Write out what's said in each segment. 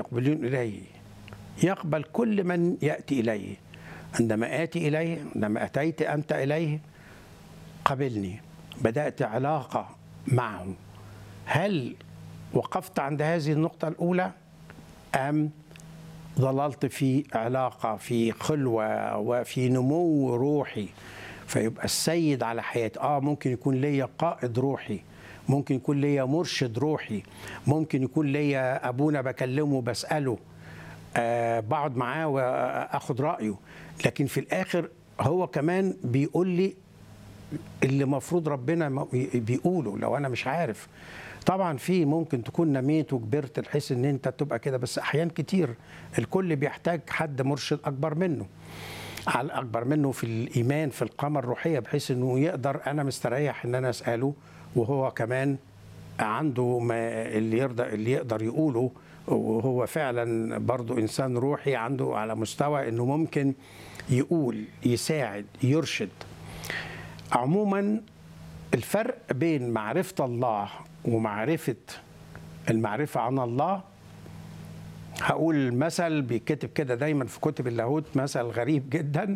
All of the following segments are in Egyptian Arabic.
المقبلين إليه يقبل كل من يأتي إليه عندما آتي إليه عندما أتيت أنت إليه قبلني بدأت علاقة معه هل وقفت عند هذه النقطة الأولى أم ظللت في علاقة في خلوة وفي نمو روحي فيبقى السيد على حياتي آه ممكن يكون ليا قائد روحي ممكن يكون ليا مرشد روحي ممكن يكون ليا أبونا بكلمه بسأله آه بقعد معاه وأخد رأيه لكن في الآخر هو كمان بيقول لي اللي مفروض ربنا بيقوله لو انا مش عارف طبعا في ممكن تكون نميت وكبرت بحيث ان انت تبقى كده بس احيان كتير الكل بيحتاج حد مرشد اكبر منه على اكبر منه في الايمان في القامه الروحيه بحيث انه يقدر انا مستريح ان انا اساله وهو كمان عنده ما اللي يرضى اللي يقدر يقوله وهو فعلا برضو انسان روحي عنده على مستوى انه ممكن يقول يساعد يرشد عموما الفرق بين معرفة الله ومعرفة المعرفة عن الله هقول مثل بيتكتب كده دايما في كتب اللاهوت مثل غريب جدا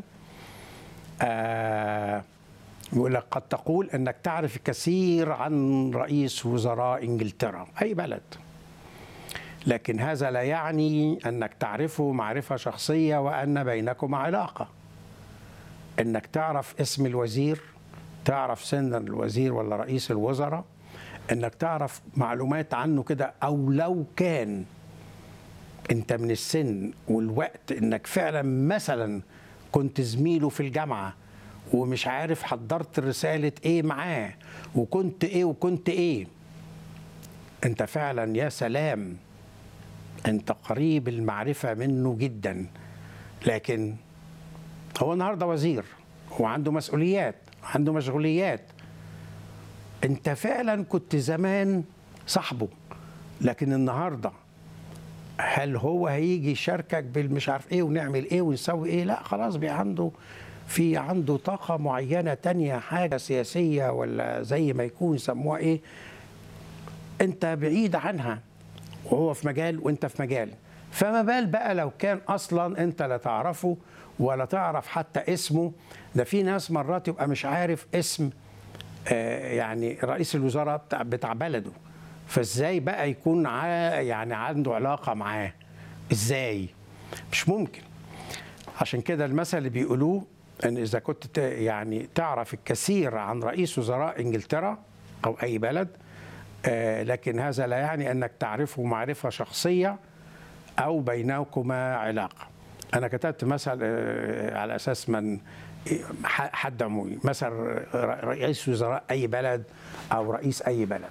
آه يقول لك قد تقول انك تعرف الكثير عن رئيس وزراء انجلترا اي بلد لكن هذا لا يعني انك تعرفه معرفه شخصيه وان بينكما علاقه انك تعرف اسم الوزير تعرف سن الوزير ولا رئيس الوزراء انك تعرف معلومات عنه كده او لو كان انت من السن والوقت انك فعلا مثلا كنت زميله في الجامعه ومش عارف حضرت رساله ايه معاه وكنت ايه وكنت ايه انت فعلا يا سلام انت قريب المعرفه منه جدا لكن هو النهارده وزير وعنده مسؤوليات عنده مشغوليات انت فعلا كنت زمان صاحبه لكن النهارده هل هو هيجي يشاركك بالمش عارف ايه ونعمل ايه ونسوي ايه لا خلاص بقى عنده في عنده طاقة معينة تانية حاجة سياسية ولا زي ما يكون يسموها ايه انت بعيد عنها وهو في مجال وانت في مجال فما بال بقى لو كان اصلا انت لا تعرفه ولا تعرف حتى اسمه ده في ناس مرات يبقى مش عارف اسم آه يعني رئيس الوزراء بتاع, بتاع بلده فازاي بقى يكون يعني عنده علاقه معاه ازاي مش ممكن عشان كده المثل اللي بيقولوه ان اذا كنت يعني تعرف الكثير عن رئيس وزراء انجلترا او اي بلد آه لكن هذا لا يعني انك تعرفه معرفه شخصيه او بينكما علاقه انا كتبت مثل آه على اساس من حد عمومي مثلا رئيس وزراء اي بلد او رئيس اي بلد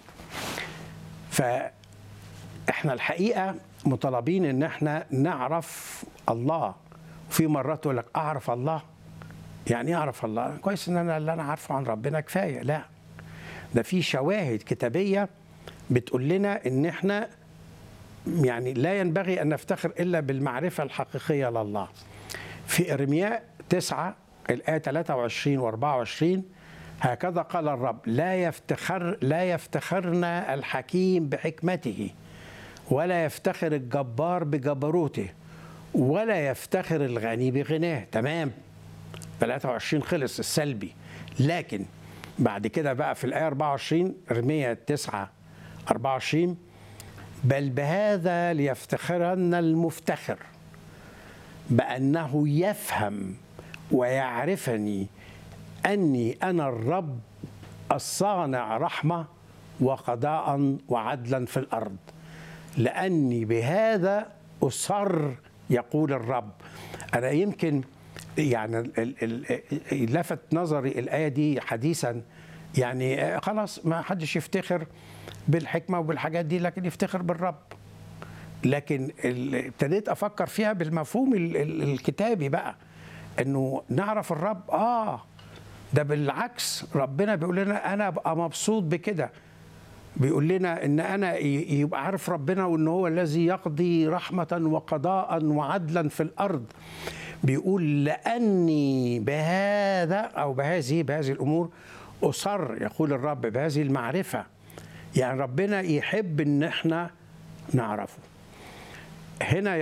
فاحنا الحقيقه مطالبين ان احنا نعرف الله وفي مرات يقول لك اعرف الله يعني ايه اعرف الله كويس ان انا اللي انا عارفه عن ربنا كفايه لا ده في شواهد كتابيه بتقول لنا ان احنا يعني لا ينبغي ان نفتخر الا بالمعرفه الحقيقيه لله في ارمياء 9 الآية 23 و 24 هكذا قال الرب لا يفتخر لا يفتخرن الحكيم بحكمته ولا يفتخر الجبار بجبروته ولا يفتخر الغني بغناه تمام 23 خلص السلبي لكن بعد كده بقى في الآية 24 ارميا 9 24 بل بهذا ليفتخرن المفتخر بأنه يفهم ويعرفني اني انا الرب الصانع رحمه وقضاء وعدلا في الارض لاني بهذا اصر يقول الرب انا يمكن يعني لفت نظري الايه دي حديثا يعني خلاص ما حدش يفتخر بالحكمه وبالحاجات دي لكن يفتخر بالرب لكن ابتديت افكر فيها بالمفهوم الكتابي بقى انه نعرف الرب اه ده بالعكس ربنا بيقول لنا انا ابقى مبسوط بكده بيقول لنا ان انا يبقى عارف ربنا وان هو الذي يقضي رحمه وقضاء وعدلا في الارض بيقول لاني بهذا او بهذه بهذه الامور اصر يقول الرب بهذه المعرفه يعني ربنا يحب ان احنا نعرفه هنا